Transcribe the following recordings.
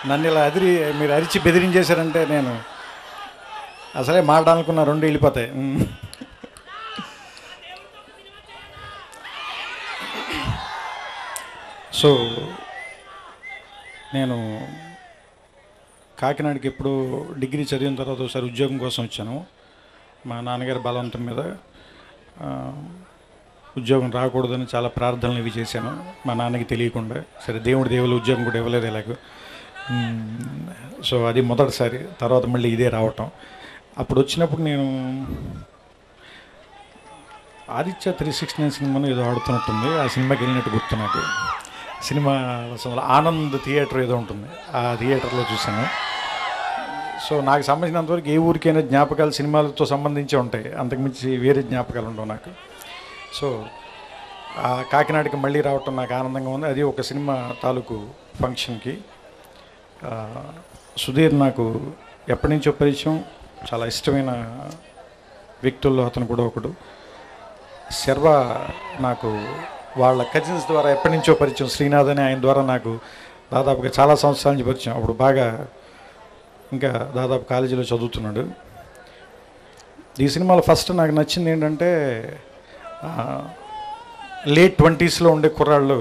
నన్ను ఇలా అదిరి మీరు అరిచి బెదిరించేశారంటే నేను అసలే మాట్లాడాలనుకున్న రెండు వెళ్ళిపోతాయి ఉమ్. సో నేను కాకినాడకి ఎప్పుడు డిగ్రీ చదివిన తర్వాత ఒకసారి ఉద్యోగం కోసం వచ్చాను మా నాన్నగారి బలవంతం మీద ఆ, ఉద్యోగం రాకూడదని చాలా ప్రార్థనలు ఇవి చేశాను మా నాన్నకి తెలియకుండా సరే దేవుడి దేవుళ్ళు ఉద్యోగం కూడా ఇవ్వలేదు ఎలాగో మ్మ్. సో అది మొదటిసారి తర్వాత మళ్ళీ ఇదే రావటం అప్పుడు వచ్చినప్పుడు నేను ఆదిత్య త్రీ సిక్స్ నైన్ సినిమాను ఏదో ఆడుతున్నట్టుంది ఆ సినిమాకి వెళ్ళినట్టు గుర్తు నాకు సినిమా అసలు ఆనంద్ థియేటర్ ఏదో ఉంటుంది ఆ థియేటర్లో చూశాను సో నాకు సంబంధించినంతవరకు ఏ ఊరికైనా జ్ఞాపకాలు సినిమాలతో సంబంధించి ఉంటాయి అంతకుమించి వేరే జ్ఞాపకాలు ఉండవు నాకు సో ఆ కాకినాడకి మళ్ళీ రావటం నాకు ఆనందంగా ఉంది అది ఒక సినిమా తాలూకు ఫంక్షన్కి ఆ, సుధీర్ నాకు ఎప్పటి నుంచో పరిచయం చాలా ఇష్టమైన వ్యక్తుల్లో అతను కూడా ఒకడు శర్వ నాకు వాళ్ళ కజిన్స్ ద్వారా ఎప్పటి నుంచో పరిచయం శ్రీనాథ్ అని ఆయన ద్వారా నాకు దాదాపుగా చాలా సంవత్సరాల నుంచి పరిచయం అప్పుడు బాగా ఇంకా దాదాపు కాలేజీలో చదువుతున్నాడు ఈ సినిమాలో ఫస్ట్ నాకు నచ్చింది ఏంటంటే లేట్ ట్వంటీస్లో ఉండే కుర్రాళ్ళు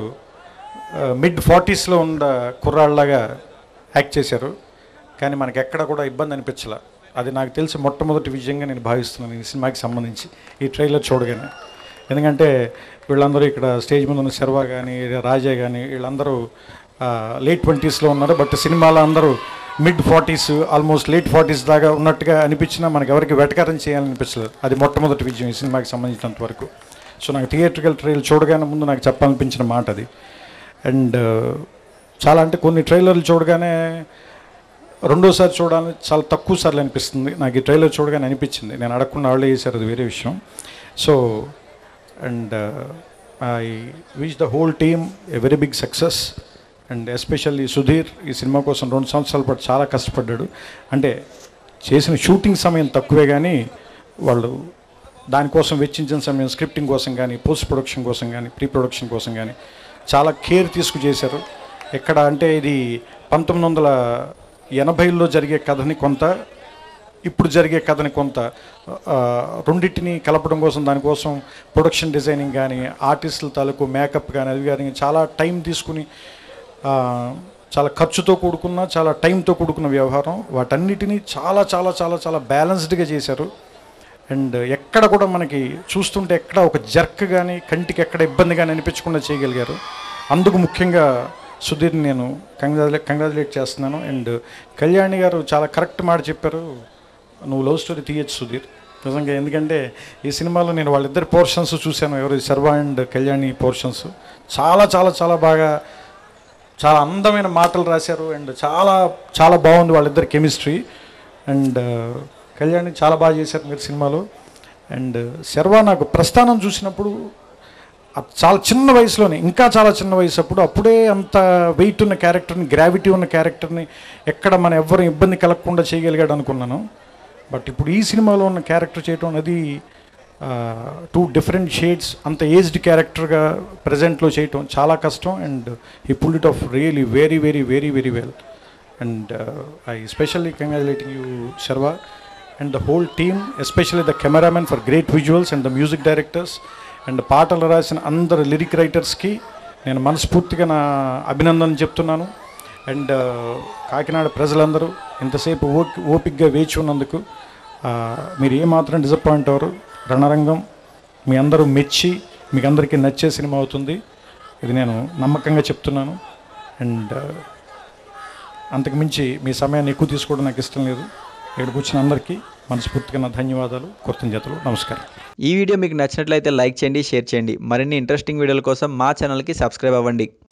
మిడ్ ఫార్టీస్లో ఉన్న కుర్రాళ్ళలాగా యాక్ట్ చేశారు కానీ మనకి ఎక్కడ కూడా ఇబ్బంది అనిపించలే అది నాకు తెలిసి మొట్టమొదటి విజయంగా నేను భావిస్తున్నాను ఈ సినిమాకి సంబంధించి ఈ ట్రైలర్ చూడగానే ఎందుకంటే వీళ్ళందరూ ఇక్కడ స్టేజ్ మీద ఉన్న శర్వా కానీ రాజా కానీ వీళ్ళందరూ లేట్ ట్వంటీస్లో ఉన్నారు బట్ సినిమాలో అందరూ mid forties almost late forties దాకా ఉన్నట్టుగా అనిపించినా మనకి ఎవరికి వెటకారం చేయాలనిపించలేదు అది మొట్టమొదటి విజయం ఈ సినిమాకి సంబంధించినంత వరకు సో నాకు థియేట్రికల్ ట్రైల్ చూడగానే ముందు నాకు చెప్పాలనిపించిన మాట అది అండ్ చాలా అంటే కొన్ని ట్రైలర్లు చూడగానే రెండోసారి చూడాలని చాలా తక్కువ సార్లు అనిపిస్తుంది నాకు ఈ ట్రైలర్ చూడగానే అనిపించింది నేను అడగకుండా వాళ్ళే చేశారు అది వేరే విషయం so and I wish the whole team a very big success and especially Sudheer ఈ సినిమా కోసం రెండు సంవత్సరాల పాటు చాలా కష్టపడ్డాడు అంటే చేసిన షూటింగ్ సమయం తక్కువే కానీ వాళ్ళు దానికోసం వెచ్చించిన సమయం స్క్రిప్టింగ్ కోసం కానీ పోస్ట్ ప్రొడక్షన్ కోసం కానీ ప్రీ ప్రొడక్షన్ కోసం కానీ చాలా కేర్ తీసుకు చేశారు ఎక్కడ అంటే ఇది పంతొమ్మిది వందల ఎనభైలో జరిగే కథని కొంత ఇప్పుడు జరిగే కథని కొంత ఆ, రెండింటిని కలపడం కోసం దానికోసం ప్రొడక్షన్ డిజైనింగ్ కానీ ఆర్టిస్టుల తాలూకు మేకప్ కానీ అవి కానీ చాలా టైం తీసుకుని ఆ, చాలా ఖర్చుతో కూడుకున్న చాలా టైంతో కూడుకున్న వ్యవహారం వాటన్నిటినీ చాలా చాలా చాలా చాలా బ్యాలెన్స్డ్గా చేశారు అండ్ ఎక్కడ కూడా మనకి చూస్తుంటే ఎక్కడ ఒక జర్క్ కానీ కంటికి ఎక్కడ ఇబ్బంది కానీ అనిపించకుండా చేయగలిగారు అందుకు ముఖ్యంగా సుధీర్ని నేను కంగ్రాచులే కంగ్రాచులేట్ చేస్తున్నాను అండ్ కళ్యాణి గారు చాలా కరెక్ట్ మాట చెప్పారు నువ్వు లవ్ స్టోరీ తీయచ్చు సుధీర్ నిజంగా ఎందుకంటే ఈ సినిమాలో నేను వాళ్ళిద్దరి పోర్షన్స్ చూశాను ఎవరు శర్వ అండ్ కళ్యాణి పోర్షన్స్ చాలా చాలా చాలా బాగా చాలా అందమైన మాటలు రాశారు అండ్ చాలా చాలా బాగుంది వాళ్ళిద్దరి కెమిస్ట్రీ అండ్ కళ్యాణి చాలా బాగా చేశారు మీరు సినిమాలో అండ్ శర్వ నాకు ప్రస్థానం చూసినప్పుడు ఆ- చాలా చిన్న వయసులోనే ఇంకా చాలా చిన్న వయసు అప్పుడు అప్పుడే అంత వెయిట్ ఉన్న క్యారెక్టర్ని గ్రావిటీ ఉన్న క్యారెక్టర్ని ఎక్కడ మన ఎవ్వరు ఇబ్బంది కలగకుండా చేయగలిగాడు అనుకున్నాను బట్ ఇప్పుడు ఈ సినిమాలో ఉన్న క్యారెక్టర్ చేయటం అనేది టూ డిఫరెంట్ షేడ్స్ అంత ఏజ్డ్ క్యారెక్టర్గా ప్రజెంట్లో చేయటం చాలా కష్టం అండ్ ఈ pull it off really very very very very well and I specially congratulating you Sharwa and the whole team especially the cameraman for great visuals and the music directors and పాటలు రాసిన అందరు lyric రైటర్స్కి నేను మనస్ఫూర్తిగా నా అభినందనలు చెప్తున్నాను and Kakinada ప్రజలందరూ ఇంతసేపు ఓ ఓపిక్గా వేచి ఉన్నందుకు ఆ, మీరు ఏమాత్రం డిసప్పాయింట్ అవ్వరు రణరంగం మీ అందరూ మెచ్చి మీకు అందరికీ నచ్చే సినిమా అవుతుంది ఇది నేను నమ్మకంగా చెప్తున్నాను అండ్ అంతకు మించి మీ సమయాన్ని ఎక్కువ తీసుకోవడం నాకు ఇష్టం లేదు ఇక్కడికి వచ్చిన అందరికీ మనస్ఫూర్తిగా నా ధన్యవాదాలు కృతజ్ఞతలు నమస్కారం ఈ వీడియో మీకు నచ్చినట్లయితే లైక్ చేయండి షేర్ చేయండి మరిన్ని ఇంట్రెస్టింగ్ వీడియోల కోసం మా ఛానల్కి సబ్స్క్రైబ్ అవ్వండి